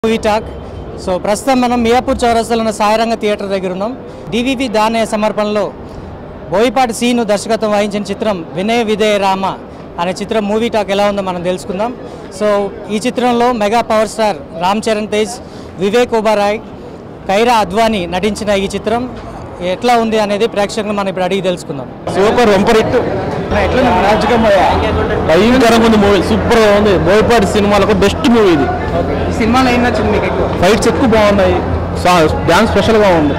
Movie talk so ప్రస్తుతం మనం మియాపూర్ చౌరస్తాలో ఉన్న సాయిరంగ థియేటర్ దగ్గర ఉన్నాం డివివి దానే సమర్పణలో బోయపాటి సీను దర్శకత్వం వహించిన చిత్రం వినయ విధేయ రామ అనే చిత్రం మూవీ టాక్ ఎలా ఉందో మనం తెలుసుకుందాం సో ఈ చిత్రంలో mega power star Ram Charan Tej Vivek Oberoi Kiara Advani నటించిన ఈ చిత్రం ఎట్లా ఉంది అనేది ప్రేక్షకులు మనం ఇప్పుడు అడిగి తెలుసుకుందాం సూపర్ వెంపర్ హిట్ భయంకరంగా ఉంది మూవీ సూపర్ గా ఉంది బోయపాటి సినిమాలకు బెస్ట్ మూవీ ఇది ఈ సినిమాలో ఏం నచ్చింది మీకు ఎక్కువ ఫైట్స్ ఎక్కువ బాగున్నాయి డాన్స్ స్పెషల్ గా ఉంది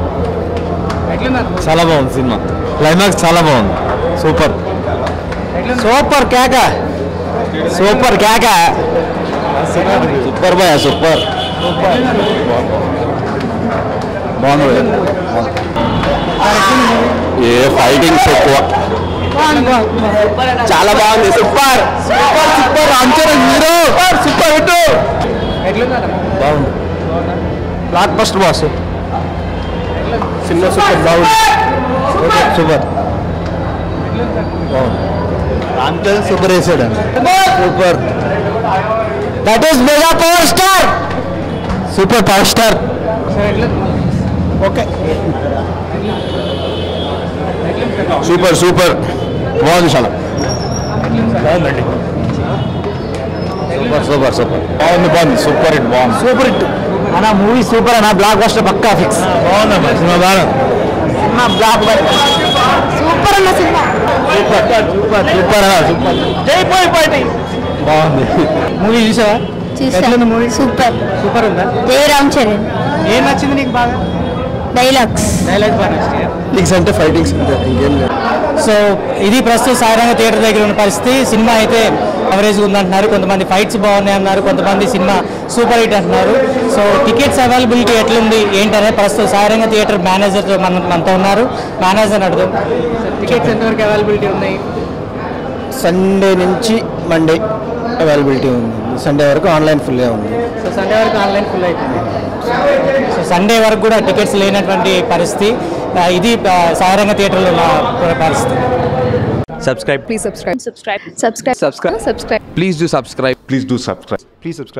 చాలా బాగుంది సినిమా క్లైమాక్స్ చాలా బాగుంది సూపర్ సూపర్ కేక సూపర్ కేక సూపర్ బాయ్ సూపర్ బాగుంది ఏ ఫైటింగ్స్ ఎక్కువ చాలా బాగుంది super super super Ram Charan hero super hit బాగుంది బ్లాక్ బస్టర్ బాస్ సినిమా సూపర్ బాగుంది సూపర్ రామ్ చరణ్ సూపర్ వేసాడు super that is mega power star super power star okay super super బాగుంది చాలా బాగుందండి సూపర్ సూపర్ సూపర్ బాగుంది బాగుంది సూపర్ హిట్ బాగుంది సూపర్ హిట్ అన్న మూవీ సూపర్ అన్న బ్లాక్ బస్టర్ పక్కా ఫిక్స్ బాగుందమ్మా సినిమా బాగుంది సినిమా బ్లాక్ సూపర్ అన్న సినిమా సూపర్ సూపర్ సూపర్ అన్న సూపర్ జై పోయి పార్టీ బాగుంది మూవీ చూసావా ఎట్లుంది మూవీ సూపర్ సూపర్ ఉందా జై రామ్ చరణ్ ఏం నచ్చింది నీకు బాగా డైలాగ్స్ డైలాగ్ బాగా నచ్చింది ఫైటింగ్స్ అంటే ఫైటింగ్స్ ఇంకేం లేదు సో ఇది ప్రస్తుతం సాయిరంగ థియేటర్ దగ్గర ఉన్న పరిస్థితి సినిమా అయితే కవరేజ్ ఉందంటున్నారు కొంతమంది ఫైట్స్ బాగున్నాయి అన్నారు కొంతమంది సినిమా సూపర్ హిట్ అంటున్నారు సో టికెట్స్ అవైలబిలిటీ ఎట్లుంది ఏంటనే ప్రస్తుతం సాయిరంగ థియేటర్ మేనేజర్ మన మనతో ఉన్నారు మేనేజర్ అడుగుదాం టికెట్స్ ఎంతవరకు అవైలబిలిటీ ఉన్నాయి సండే నుంచి మండే అవైలబిలిటీ ఉంది సండే వరకు ఆన్లైన్ ఫుల్గా ఉంది సో సండే వరకు ఆన్లైన్ ఫుల్ అవుతుంది సో సండే వరకు కూడా టికెట్స్ లేనటువంటి పరిస్థితి ఆ, ఇది ఆ, సాయిరంగ థియేటర్లో ఉన్న పరిస్థితి subscribe Please subscribe. Subscribe. Subscribe. Subscribe. Subscribe. please do subscribe Please do subscribe. Please subscribe.